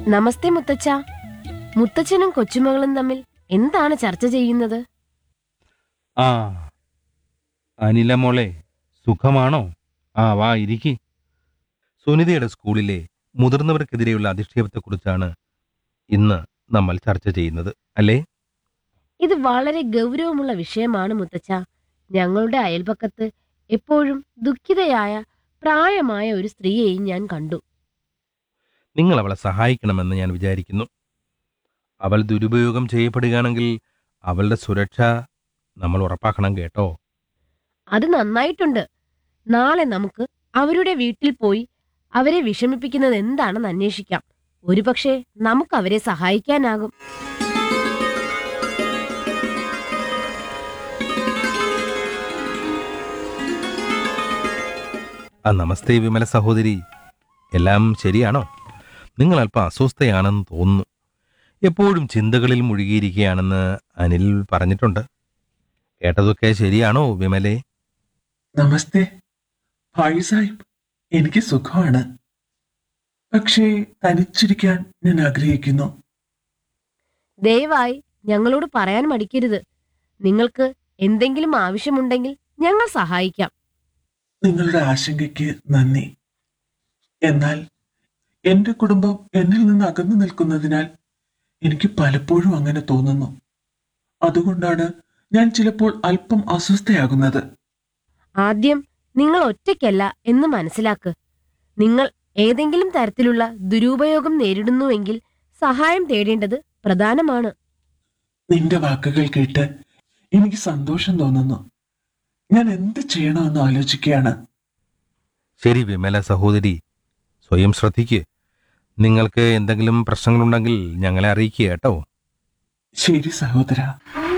നമസ്തേ മുത്തച്ഛ മുത്തച്ഛനും കൊച്ചുമകളും തമ്മിൽ എന്താണ് ചർച്ച ചെയ്യുന്നത് ആ അനില മോളെ സുഖമാണോ ആ വാ ഇരിക്കി സുനിതയുടെ സ്കൂളിലെ മുതിർന്നവർക്കെതിരെയുള്ള അധിക്ഷേപത്തെക്കുറിച്ചാണ് ഇന്ന് നമ്മൾ ചർച്ച ചെയ്യുന്നത് അല്ലേ ഇത് വളരെ ഗൗരവമുള്ള വിഷയമാണ് മുത്തച്ഛ ഞങ്ങളുടെ അയൽപക്കത്ത് എപ്പോഴും ദുഃഖിതയായ പ്രായമായ ഒരു സ്ത്രീയെയും ഞാൻ കണ്ടു നിങ്ങൾ അവളെ സഹായിക്കണമെന്ന് ഞാൻ വിചാരിക്കുന്നു അവൾ ദുരുപയോഗം ചെയ്യപ്പെടുകയാണെങ്കിൽ അവളുടെ സുരക്ഷ നമ്മൾ ഉറപ്പാക്കണം കേട്ടോ അത് നന്നായിട്ടുണ്ട് നാളെ നമുക്ക് അവരുടെ വീട്ടിൽ പോയി അവരെ വിഷമിപ്പിക്കുന്നത് എന്താണെന്ന് അന്വേഷിക്കാം ഒരുപക്ഷെ നമുക്ക് അവരെ സഹായിക്കാനാകും ആ നമസ്തേ വിമല സഹോദരി എല്ലാം ശരിയാണോ നിങ്ങൾ അല്പം അസ്വസ്ഥയാണെന്ന് തോന്നുന്നു എപ്പോഴും ചിന്തകളിൽ മുഴുകിയിരിക്കുകയാണെന്ന് അനിൽ പറഞ്ഞിട്ടുണ്ട് കേട്ടതൊക്കെ ശരിയാണോ വിമലേ നമസ്തേ ഭായി സാഹിബ് എനിക്ക് സുഖമാണ് പക്ഷേ തനിച്ചിരിക്കാൻ ഞാൻ ആഗ്രഹിക്കുന്നു ദയവായി ഞങ്ങളോട് പറയാൻ മടിക്കരുത് നിങ്ങൾക്ക് എന്തെങ്കിലും ആവശ്യമുണ്ടെങ്കിൽ ഞങ്ങൾ സഹായിക്കാം നിങ്ങളുടെ ആശങ്കയ്ക്ക് നന്ദി എന്നാൽ എന്റെ കുടുംബം എന്നിൽ നിന്ന് അകന്നു നിൽക്കുന്നതിനാൽ എനിക്ക് പലപ്പോഴും അങ്ങനെ തോന്നുന്നു അതുകൊണ്ടാണ് ഞാൻ ചിലപ്പോൾ അല്പം അസ്വസ്ഥയാകുന്നത് ആദ്യം നിങ്ങൾ ഒറ്റയ്ക്കല്ല എന്ന് മനസ്സിലാക്ക് നിങ്ങൾ ഏതെങ്കിലും തരത്തിലുള്ള ദുരുപയോഗം നേരിടുന്നുവെങ്കിൽ സഹായം തേടേണ്ടത് പ്രധാനമാണ് നിന്റെ വാക്കുകൾ കേട്ട് എനിക്ക് സന്തോഷം തോന്നുന്നു ഞാൻ എന്ത് ചെയ്യണമെന്ന് ആലോചിക്കുകയാണ് ശരി വിമല സഹോദരി സ്വയം ശ്രദ്ധിക്ക് നിങ്ങൾക്ക് എന്തെങ്കിലും പ്രശ്നങ്ങളുണ്ടെങ്കിൽ ഞങ്ങളെ അറിയിക്കുക കേട്ടോ ശരി സഹോദര